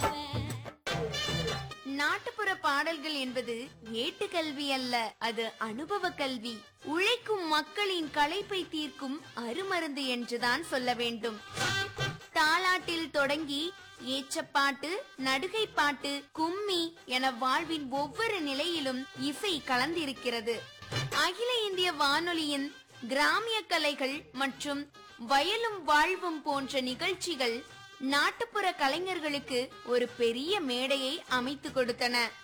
நாட்டுப்புற பாடல்கள் என்பது ஏட்டு கல்வி அல்ல அது அனுபவ கல்வி உழைக்கும் மக்களின் களைப்பை தீர்க்கும் அருமருந்து என்றுதான் சொல்ல வேண்டும் தாலாட்டில் தொடங்கி ஏச்சப்பாட்டு நடுகை பாட்டு கும்மி என வாழ்வின் ஒவ்வொரு நிலையிலும் இசை கலந்திருக்கிறது அகில இந்திய வானொலியின் கிராமிய கலைகள் மற்றும் வயலும் வாழ்வும் போன்ற நிகழ்ச்சிகள் நாட்டுப்புற கலைஞர்களுக்கு ஒரு பெரிய மேடையை அமைத்து கொடுத்தன